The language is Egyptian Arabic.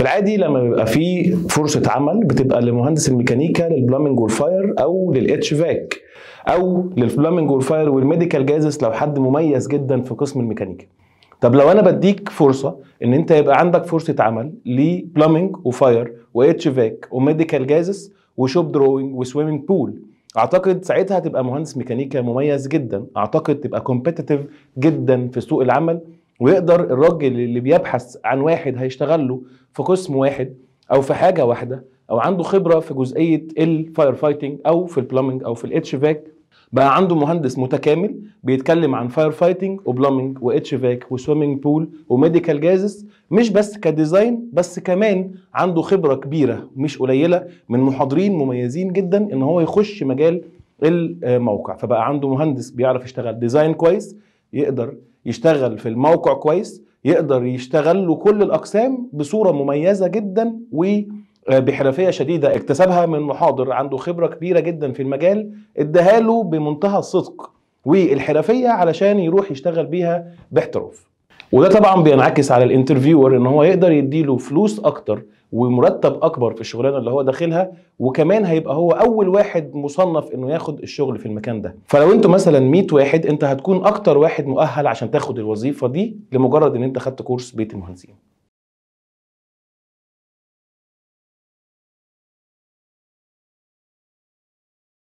العادي لما بيبقى في فرصه عمل بتبقى لمهندس الميكانيكا للبلامنج والفاير او للاتش فاك او للبلامنج والفاير والميديكال جازس لو حد مميز جدا في قسم الميكانيكا طب لو انا بديك فرصه ان انت يبقى عندك فرصه عمل لبلامنج وفاير واتش فاك وميديكال جازس وشوب دروينج وسويمنج بول اعتقد ساعتها هتبقى مهندس ميكانيكا مميز جدا اعتقد تبقى كومبيتيتيف جدا في سوق العمل ويقدر الراجل اللي بيبحث عن واحد هيشتغل له في قسم واحد او في حاجه واحده او عنده خبره في جزئيه الفاير فايتنج او في البلامنج او في الاتش فاك بقى عنده مهندس متكامل بيتكلم عن فاير فايتنج وبلامنج واتش فاك وسويمنج بول وميديكال جازس مش بس كديزاين بس كمان عنده خبره كبيره مش قليله من محاضرين مميزين جدا ان هو يخش مجال الموقع فبقى عنده مهندس بيعرف يشتغل ديزاين كويس يقدر يشتغل في الموقع كويس يقدر يشتغل له كل الاقسام بصوره مميزه جدا وبحرفيه شديده اكتسبها من محاضر عنده خبره كبيره جدا في المجال اداها له بمنتهى الصدق والحرفيه علشان يروح يشتغل بيها باحتراف وده طبعا بينعكس على الانترفيور ان هو يقدر يديله فلوس اكتر ومرتب اكبر في الشغلانه اللي هو داخلها وكمان هيبقى هو اول واحد مصنف انه ياخد الشغل في المكان ده فلو انتوا مثلا 100 واحد انت هتكون اكتر واحد مؤهل عشان تاخد الوظيفه دي لمجرد ان انت خدت كورس بيت المهندسين